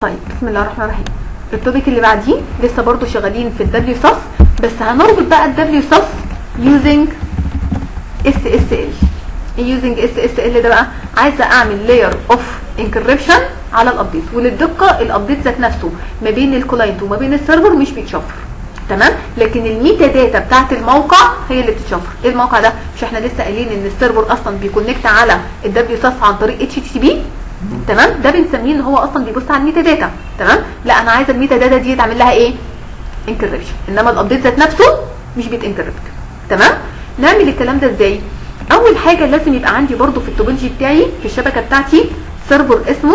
طيب بسم الله الرحمن الرحيم التوبيك اللي بعديه لسه برضو شغالين في الدبليو ساس بس هنربط بقى الدبليو ساس يوزنج اس اس ال يوزنج اس اس ال ده بقى عايزه اعمل لاير اوف انكريبشن على الابديت وللدقه الابديت ذات نفسه ما بين الكلاينت وما بين السيرفر مش بيتشفر تمام لكن الميتا داتا بتاعت الموقع هي اللي بتتشفر ايه الموقع ده مش احنا لسه قايلين ان السيرفر اصلا بيكونكت على الدبليو ساس عن طريق اتش تي بي تمام ده بنسميه ان هو اصلا بيبص على الميتا داتا تمام لا انا عايزه الميتا داتا دي يتعمل لها ايه انكريبشن انما الابديت ذات نفسه مش بيتانكربت تمام نعمل الكلام ده ازاي اول حاجه لازم يبقى عندي برضو في التوبولوجي بتاعي في الشبكه بتاعتي سيرفر اسمه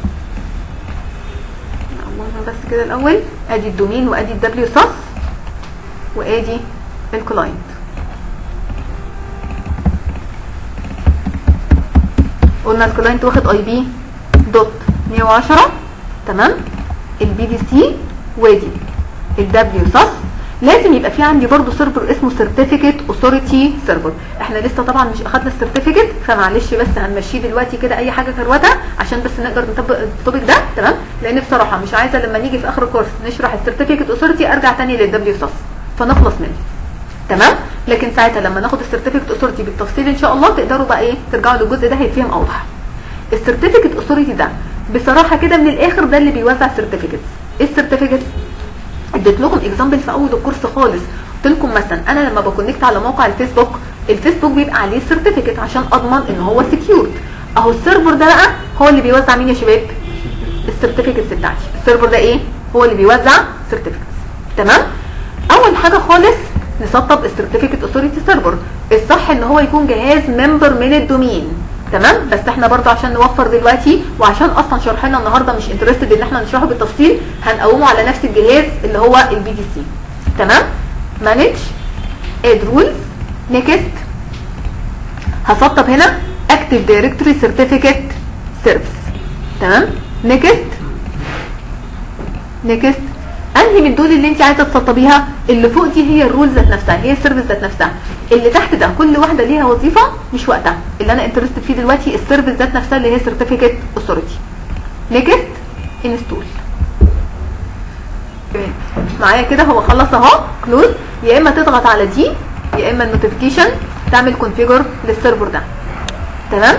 نعملها بس كده الاول ادي الدومين وادي الدبليو ساس وادي الكلاينت قلنا الكلاينت واخد اي بي دوت 110 تمام البي دي سي وادي الدبليو ساس لازم يبقى في عندي برضو سيرفر اسمه سيرتيفيكت اوثوريتي سيرفر احنا لسه طبعا مش اخدنا السيرتيفيكت فمعلش بس هنمشيه دلوقتي كده اي حاجه كروته عشان بس نقدر نطبق التوبيك ده تمام لان بصراحه مش عايزه لما نيجي في اخر الكورس نشرح السيرتيفيكت اوثوريتي ارجع تاني للدبليو ساس فنخلص منه تمام لكن ساعتها لما ناخد السيرتيفيكت اوثوريتي بالتفصيل ان شاء الله تقدروا بقى ايه ترجعوا للجزء ده هيتفهم اوضح السيرتيفيكت اوثوريتي ده بصراحه كده من الاخر ده اللي بيوزع سيرتيفيكتس ايه السيرتيفيكتس اديت لكم اكزامبل في اول الكورس خالص قلت لكم مثلا انا لما بكونكت على موقع الفيسبوك الفيسبوك بيبقى عليه سيرتيفيكت عشان اضمن ان هو سكيورد اهو السيرفر ده بقى هو اللي بيوزع مين يا شباب السيرتيفيكتس بتاعتي السيرفر ده ايه هو اللي بيوزع سيرتيفيكتس تمام اول حاجه خالص نسطب السيرتيفيكت اوثوريتي سيرفر الصح ان هو يكون جهاز ممبر من الدومين تمام بس احنا برضو عشان نوفر دلوقتي وعشان اصلا شرحنا النهارده مش انترستد ان احنا نشرحه بالتفصيل هنقومه على نفس الجهاز اللي هو البي دي سي تمام مانج اد رولز نيكست هسطب هنا اكتف دايركتوري سيرتيفيكت سيرفيس تمام نيكست نيكست انهي من دول اللي انت عايزه تسطبيها اللي فوق دي هي الرولز ذات نفسها هي السيرفيس ذات نفسها اللي تحت ده كل واحده ليها وظيفه مش وقتها اللي انا انترستد فيه دلوقتي السيرفيس ذات نفسها اللي هي سيرتيفيكت اوثوريتي نيكست انستول معايا كده هو خلص اهو كلوز يا اما تضغط على دي يا اما النوتيفيكيشن تعمل كونفيجر للسيرفر ده تمام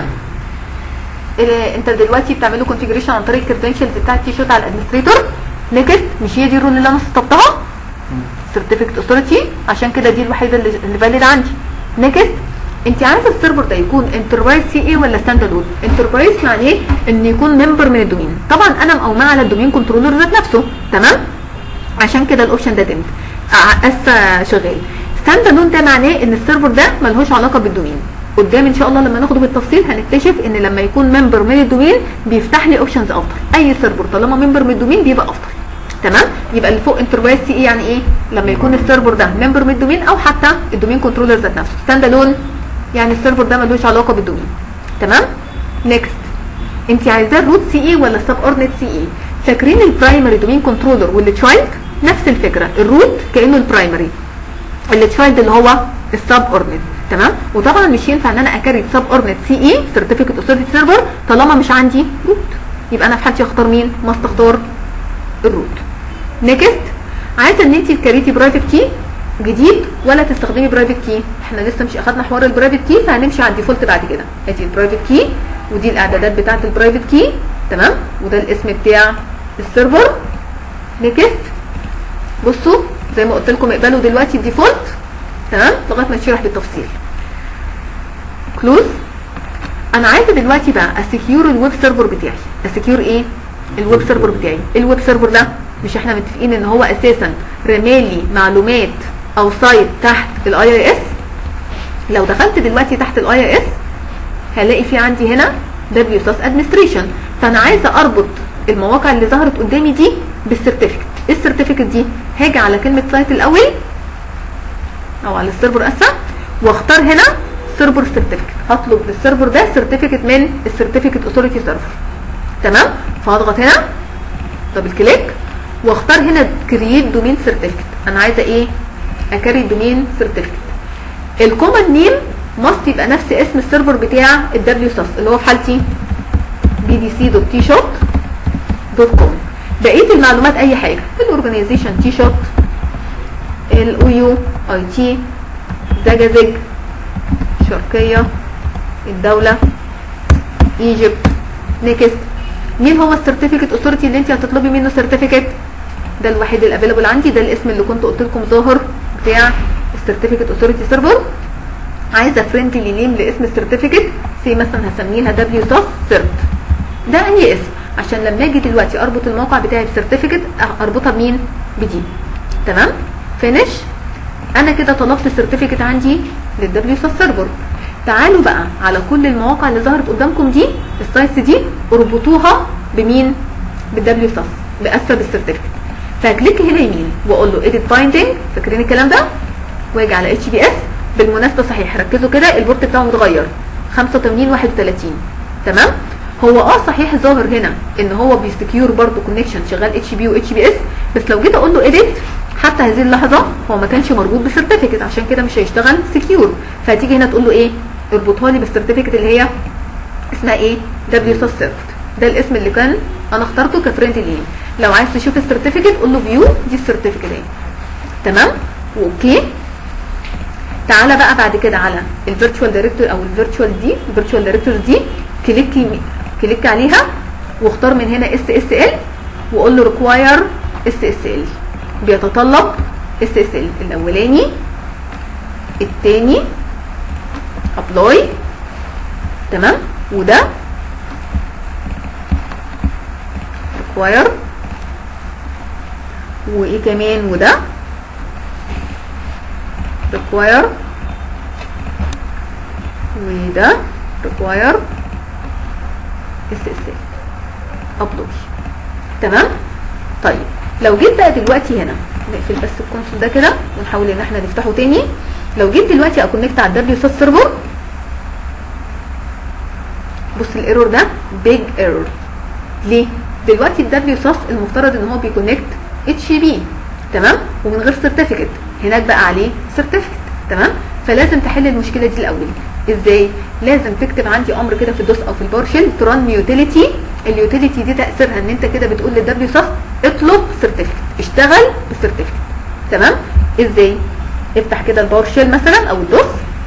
إيه انت دلوقتي بتعمله كونفيجريشن عن طريق الكريدنشالز بتاعت تي شوت على الادمنستريتور نيكست مش هي دي الرول اللي انا سطبتها سيرتيفيكت اوثوريتي عشان كده دي الوحيده اللي اللي فاليد عندي نيكست انت عايزه السيرفر ده يكون انتربرايز سي اي ولا ستاند الون انتربرايز يعني ايه ان يكون ممبر من الدومين طبعا انا مقومه على الدومين كنترولر ذات نفسه تمام عشان كده الاوبشن ده تمت اسا شغال ستاند الون ده معناه ان السيرفر ده ملهوش علاقه بالدومين قدام ان شاء الله لما ناخده بالتفصيل هنكتشف ان لما يكون ممبر من الدومين بيفتح لي اوبشنز افضل اي سيرفر طالما ممبر من الدومين بيبقى افضل تمام يبقى اللي فوق انتربرايز سي اي يعني ايه لما يكون السيرفر ده ممبر من الدومين او حتى الدومين كنترولر ذات نفسه ستاند الون يعني السيرفر ده ملوش علاقه بالدومين تمام نيكست انت عايزاه الروت سي اي ولا السب اوردنت سي اي فاكرين البرايمري دومين كنترولر والتشايلد نفس الفكره الروت كانه البرايمري التشايلد اللي هو السب اوردنت تمام وطبعا مش ينفع ان انا اكريت سب اوردنت سي اي سيرتيفيكت اوثوريتي سيرفر طالما مش عندي روت يبقى انا في حالتي اختار مين ماست اختار الروت نيكست عايزه ان انت تكريتي برايفت كي جديد ولا تستخدمي برايفت كي احنا لسه مش اخدنا حوار البرايفت كي فهنمشي على الديفولت بعد كده ادي البرايفت كي ودي الاعدادات بتاعه البرايفت كي تمام وده الاسم بتاع السيرفر نيكست بصوا زي ما قلت لكم اقبلوا دلوقتي الديفولت تمام لغايه ما نشرح بالتفصيل كلوز انا عايزه دلوقتي بقى اسكيور الويب سيرفر بتاعي اسكيور ايه الويب سيرفر بتاعي الويب سيرفر ده مش احنا متفقين ان هو اساسا رمالي معلومات او سايت تحت الاي اي اس لو دخلت دلوقتي تحت الاي اي اس هلاقي في عندي هنا دبليو ساس ادمنستريشن فانا عايزه اربط المواقع اللي ظهرت قدامي دي بالسيرتيفيكت ايه السيرتيفيكت دي هاجي على كلمه سايت الاول او على السيرفر اسفه واختار هنا سيرفر سيرتيفيكت هطلب للسيرفر ده سيرتيفيكت من السيرتيفيكت اوثوريتي سيرفر تمام فهضغط هنا دبل كليك واختار هنا كرييت دومين سيرتيفيكت انا عايزه ايه اكري دومين سيرتيفيكت الكوماند نيم ماست يبقى نفس اسم السيرفر بتاع الدبليو ساس اللي هو في حالتي بي دي سي دوت تي شوت دوت كوم بقيه المعلومات اي حاجه الاورجنايزيشن تي شوت الاو يو اي تي زجاجج شرقيه الدوله ايجيبت نيكست مين هو السيرتيفيكت اوثورتي اللي انت هتطلبي منه سيرتيفيكت ده الوحيد الافيلبل عندي ده الاسم اللي كنت قلت لكم ظاهر بتاع السيرتيفيكت اوثورتي سيرفر عايزه فريندلي نيم لاسم السيرتيفيكت سي مثلا هسميها دبليو ساس سيرت ده اي اسم عشان لما اجي دلوقتي اربط الموقع بتاعي بسيرتيفيكت اربطها بمين بدي تمام فينش انا كده طلبت السيرتيفيكت عندي للدبليو ساس سيرفر تعالوا بقى على كل المواقع اللي ظهرت قدامكم دي السايتس دي اربطوها بمين بالدبليو ساس باسفل بالسيرتيفيكت فهكليك هنا يمين واقول له اديت بايندنج فاكرين الكلام ده واجي على اتش بي اس بالمناسبه صحيح ركزوا كده البورت بتاعه متغير 85 31 تمام هو اه صحيح ظاهر هنا ان هو بيسكيور برضه كونكشن شغال اتش بي واتش بي اس بس لو جيت اقول له اديت حتى هذه اللحظه هو ما كانش مربوط بسيرتيفيكت عشان كده مش هيشتغل سكيور فهتيجي هنا تقول له ايه اربطها لي بالسيرتيفيكت اللي هي اسمها ايه دبليو ساس سيرفت ده الاسم اللي كان انا اخترته كفريند لين لو عايز تشوف السيرتيفيكت قول له فيو دي السيرتيفيكت اهي تمام واوكي تعالى بقى بعد كده على الفيرتشوال دايركتور او الفيرتشوال دي الفيرتشوال دايركتور دي كليك يمين كليك عليها واختار من هنا اس اس ال وقول له ريكواير اس اس ال بيتطلب اس اس ال الاولاني الثاني ابلاي تمام وده ريكواير وايه كمان وده require وده require SSL upload تمام طيب لو جيت بقى دلوقتي هنا نقفل بس الكونسول ده كده ونحاول ان احنا نفتحه تاني لو جيت دلوقتي اكونكت على الدبليو ساس سيرفر بص الايرور ده بيج ايرور ليه دلوقتي الدبليو ساس المفترض ان هو بيكونكت اتش بي تمام ومن غير سيرتيفيكت هناك بقى عليه سيرتيفيكت تمام فلازم تحل المشكله دي الاول ازاي لازم تكتب عندي امر كده في الدوس او في البارشل تران يوتيليتي اليوتيليتي دي تاثيرها ان انت كده بتقول للدبليو ساس اطلب سيرتيفيكت اشتغل بالسيرتيفيكت تمام ازاي افتح كده البارشل مثلا او الدوس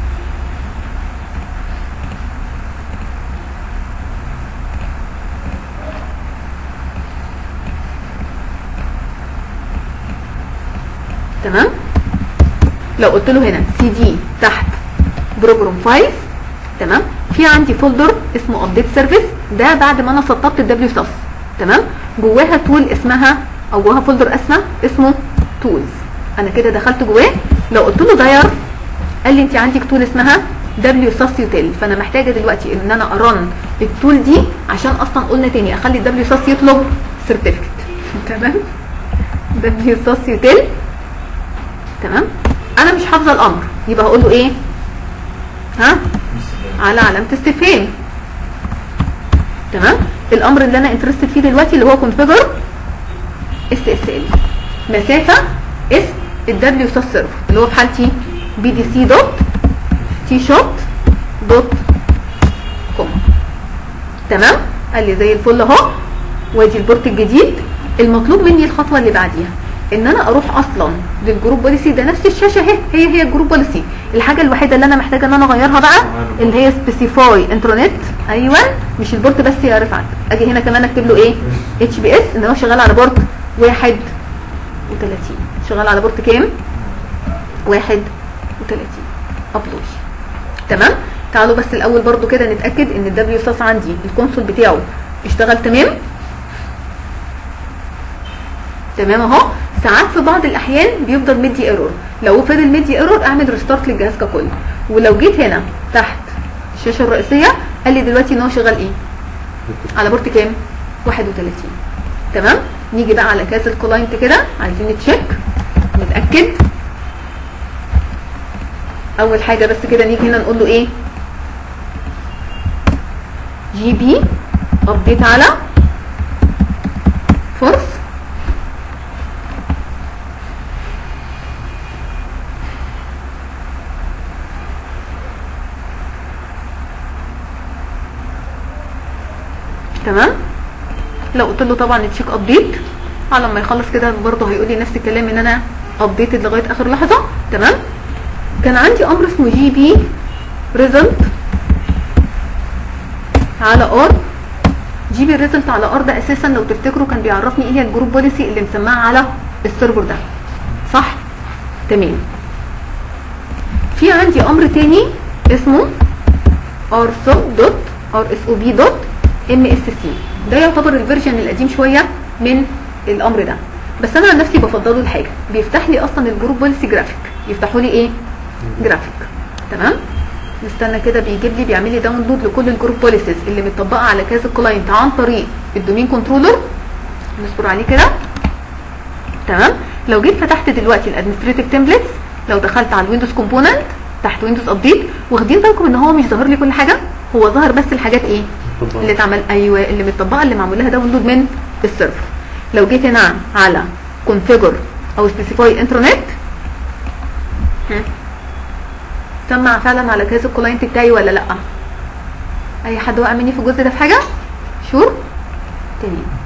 تمام لو قلت له هنا سي دي تحت بروجرام فايلز تمام في عندي فولدر اسمه ابديت سيرفيس ده بعد ما انا سطبت الدبليو ساس تمام جواها تول اسمها او جواها فولدر اسمه اسمه تولز انا كده دخلت جواه لو قلت له داير قال لي انت عندك تول اسمها دبليو ساس يوتيل فانا محتاجه دلوقتي ان انا ارن التول دي عشان اصلا قلنا تاني اخلي الدبليو ساس يطلب سيرتيفيكت تمام دبليو ساس يوتيل تمام انا مش حافظه الامر يبقى هقول له ايه ها على علامه استفهام تمام الامر اللي انا انترستد فيه دلوقتي اللي هو كونفيجر اس اس ال مسافه اسم الدبليو ساس سيرفر اللي هو في حالتي بي دي سي دوت تي شوت دوت كوم تمام قال لي زي الفل اهو وادي البورت الجديد المطلوب مني الخطوه اللي بعديها ان انا اروح اصلا للجروب بوليسي ده نفس الشاشه اهي هي هي الجروب بوليسي الحاجه الوحيده اللي انا محتاجه ان انا اغيرها بقى اللي هي سبيسيفاي انترنت ايوه مش البورت بس يا رفعت اجي هنا كمان اكتب له ايه اتش بي اس ان هو شغال على بورت 31 شغال على بورت كام 31 ابلود تمام تعالوا بس الاول برضو كده نتاكد ان الدبليو ساس عندي الكونسول بتاعه اشتغل تمام تمام اهو ساعات في بعض الاحيان بيفضل مدي ايرور لو فضل مدي ايرور اعمل ريستارت للجهاز ككل ولو جيت هنا تحت الشاشه الرئيسيه قال لي دلوقتي ان هو شغال ايه على بورت كام 31 تمام نيجي بقى على كاس الكلاينت كده عايزين نتشيك نتاكد اول حاجه بس كده نيجي هنا نقول له ايه جي بي ابديت على فورس تمام لو قلت له طبعا تشيك ابديت على ما يخلص كده برضه هيقول لي نفس الكلام ان انا ابديتد لغايه اخر لحظه تمام كان عندي امر اسمه جي بي ريزلت على ار جي بي ريزلت على ار ده اساسا لو تفتكروا كان بيعرفني ايه هي الجروب بوليسي اللي مسماها على السيرفر ده صح تمام في عندي امر تاني اسمه ارسو دوت ار اس او بي دوت ام اس سي ده يعتبر الفيرجن القديم شويه من الامر ده بس انا عن نفسي بفضله لحاجه بيفتح لي اصلا الجروب بوليسي جرافيك يفتحوا لي ايه جرافيك تمام نستنى كده بيجيب لي بيعمل لي داونلود لكل الجروب بوليسيز اللي متطبقه على كذا كلاينت عن طريق الدومين كنترولر نصبر عليه كده تمام لو جيت فتحت دلوقتي الادمنستريتيف تمبلتس لو دخلت على الويندوز كومبوننت تحت ويندوز ابديت واخدين بالكم ان هو مش ظاهر لي كل حاجه هو ظاهر بس الحاجات ايه طبعاً. اللي اتعمل ايوه اللي متطبقه اللي معمول لها داونلود من السيرفر لو جيت هنا على كونفيجر او سبيسيفاي انترنت سمع فعلا على كيس الكلاينت بتاعي ولا لا اي حد وقع مني في الجزء ده في حاجه شور تمام